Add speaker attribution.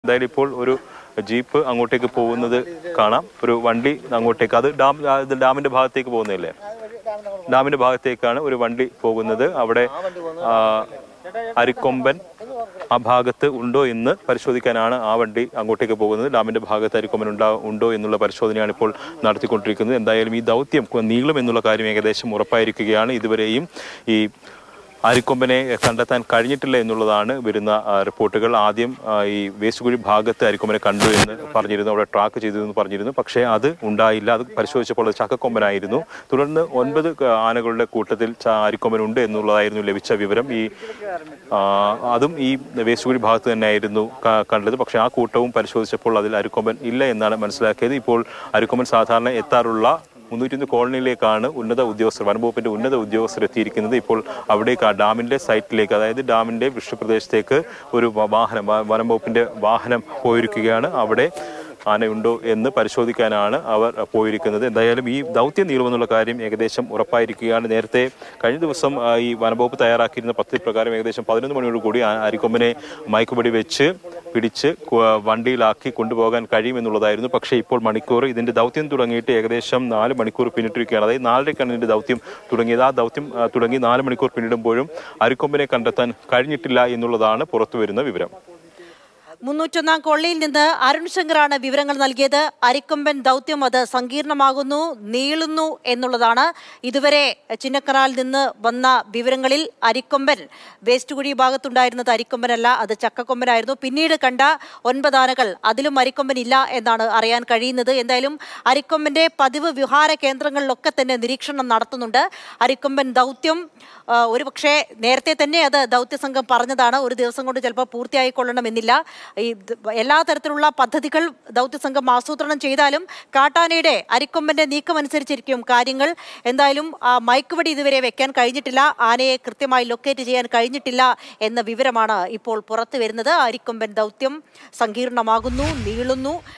Speaker 1: എന്തായാലും ഇപ്പോൾ ഒരു ജീപ്പ് അങ്ങോട്ടേക്ക് പോകുന്നത് കാണാം ഒരു വണ്ടി അങ്ങോട്ടേക്ക് അത് ഡാം ആ, ഇത് ഡാമിന്റെ ഭാഗത്തേക്ക് പോകുന്നതല്ലേ ഡാമിന്റെ ഭാഗത്തേക്കാണ് ഒരു വണ്ടി പോകുന്നത് അവിടെ ആ, അരിക്കൊമ്പൻ ആ ഭാഗത്ത് ഉണ്ടോ എന്ന് പരിശോധിക്കാനാണ് ആ വണ്ടി അങ്ങോട്ടേക്ക് പോകുന്നത് ഡാമിന്റെ ഭാഗത്ത് അരിക്കൊമ്പൻ ഉണ്ടാ ഉണ്ടോ എന്നുള്ള പരിശോധനയാണ് ഇപ്പോൾ നടത്തിക്കൊണ്ടിരിക്കുന്നത് എന്തായാലും ഈ ദൗത്യം നീളും എന്നുള്ള കാര്യം ഏകദേശം ഉറപ്പായിരിക്കുകയാണ് ഇതുവരെയും ഈ അരിക്കൊമ്പനെ കണ്ടെത്താൻ കഴിഞ്ഞിട്ടില്ല എന്നുള്ളതാണ് വരുന്ന ആ, റിപ്പോർട്ടുകൾ ആദ്യം ആ, ഈ വേസ്റ്റുകുഴി ഭാഗത്ത് അരിക്കൊമ്പനെ കണ്ടു എന്ന് പറഞ്ഞിരുന്നു അവിടെ ട്രാക്ക് ചെയ്തു എന്ന് പറഞ്ഞിരുന്നു പക്ഷേ അത് ഉണ്ടായില്ല അത് പരിശോധിച്ചപ്പോൾ അത് ചക്കക്കൊമ്പനായിരുന്നു തുടർന്ന് ഒൻപത് ക- ആനകളുടെ കൂട്ടത്തിൽ ച- അരിക്കൊമ്പൻ ഉണ്ട് എന്നുള്ളതായിരുന്നു ലഭിച്ച വിവരം ഈ ആ, അതും ഈ വേസ്റ്റുകുഴി ഭാഗത്ത് തന്നെയായിരുന്നു ക- കണ്ടത് പക്ഷേ ആ കൂട്ടവും പരിശോധിച്ചപ്പോൾ അതിൽ അരിക്കൊമ്പൻ ഇല്ല എന്നാണ് മനസ്സിലാക്കിയത് ഇപ്പോൾ അരിക്കൊമ്പൻ സാധാരണ എത്താറുള്ള മുന്നൂറ്റി കോളനിയിലേക്കാണ് ഉന്നത ഉദ്യോഗസ്ഥർ വനംവകുപ്പിന്റെ ഉന്നത ഉദ്യോഗസ്ഥർ എത്തിയിരിക്കുന്നത് ഇപ്പോൾ അവിടേക്ക് ആ ഡാമിന്റെ സൈറ്റിലേക്ക് അതായത് ഡാമിന്റെ വൃഷ്ടിപ്രദേശത്തേക്ക് ഒരു വ- വാഹനം വ- വനംവകുപ്പിന്റെ വാഹനം പോയിരിക്കുകയാണ് അവിടെ ആനയുണ്ടോ എന്ന് പരിശോധിക്കാനാണ് അവർ പോയിരിക്കുന്നത് എന്തായാലും ഈ ദൗത്യം നീളുമെന്നുള്ള കാര്യം ഏകദേശം ഉറപ്പായിരിക്കുകയാണ് നേരത്തെ കഴിഞ്ഞ ദിവസം ആ, ഈ വനംവകുപ്പ് തയ്യാറാക്കിയിരുന്ന പദ്ധതി പ്രകാരം ഏകദേശം പതിനൊന്ന് മണിയോട് കൂടി ആ അരിക്കൊമ്പനെ മയക്കുപടി വെച്ച് പിടിച്ച് കു- വണ്ടിയിലാക്കി കൊണ്ടുപോകാൻ കഴിയുമെന്നുള്ളതായിരുന്നു പക്ഷേ ഇപ്പോൾ മണിക്കൂർ ഇതിന്റെ ദൗത്യം തുടങ്ങിയിട്ട് ഏകദേശം നാല് മണിക്കൂർ പിന്നിട്ടിരിക്കുകയാണ് അതായത് നാലരയ്ക്കാണ് ഇതിന്റെ ദൗത്യം തുടങ്ങിയത് ആ ദൗത്യം ആ, തുടങ്ങി നാല് മണിക്കൂർ പിന്നിടുമ്പോഴും അരിക്കൊമ്പനെ കണ്ടെത്താൻ കഴിഞ്ഞിട്ടില്ല എന്നുള്ളതാണ് പുറത്തു വരുന്ന വിവരം
Speaker 2: മുന്നൂറ്റൊന്നാം കൊള്ളിയിൽ നിന്ന് അരുൺ ശങ്കറാണ് വിവരങ്ങൾ നൽകിയത് അരിക്കൊമ്പൻ ദൗത്യം അത് സങ്കീർണമാകുന്നു നീളുന്നു എന്നുള്ളതാണ് ഇതുവരെ ചിന്നക്കറാൽ നിന്ന് വന്ന വിവരങ്ങളിൽ അരിക്കൊമ്പൻ വേസ്റ്റ് കുഴി ഭാഗത്തുണ്ടായിരുന്നത് അരിക്കൊമ്പനല്ല അത് ചക്കക്കൊമ്പനായിരുന്നു പിന്നീട് കണ്ട ഒൻപത് ആനകൾ അതിലും അരിക്കൊമ്പൻ ഇല്ല എന്നാണ് അറിയാൻ കഴിയുന്നത് എന്തായാലും അരിക്കൊമ്പന്റെ പതിവ് വിഹാര കേന്ദ്രങ്ങളിലൊക്കെ തന്നെ നിരീക്ഷണം നടത്തുന്നുണ്ട് അരിക്കൊമ്പൻ ദൗത്യം ആ, ഒരുപക്ഷെ നേരത്തെ തന്നെ അത് ദൗത്യസംഘം പറഞ്ഞതാണ് ഒരു ദിവസം കൊണ്ട് ചിലപ്പോൾ പൂർത്തിയായിക്കൊള്ളണമെന്നില്ല ഈ ദ- എല്ലാ തരത്തിലുള്ള പദ്ധതികൾ ദൗത്യസംഘം ആസൂത്രണം ചെയ്താലും കാട്ടാനയുടെ അരിക്കൊമ്പന്റെ നീക്കം അനുസരിച്ചിരിക്കും കാര്യങ്ങൾ എന്തായാലും ആ മയക്കുവടി ഇതുവരെ വെക്കാൻ കഴിഞ്ഞിട്ടില്ല ആനയെ കൃത്യമായി ലൊക്കേറ്റ് ചെയ്യാൻ കഴിഞ്ഞിട്ടില്ല എന്ന വിവരമാണ് ഇപ്പോൾ പുറത്തു വരുന്നത് അരിക്കൊമ്പൻ ദൗത്യം സങ്കീർണമാകുന്നു നീളുന്നു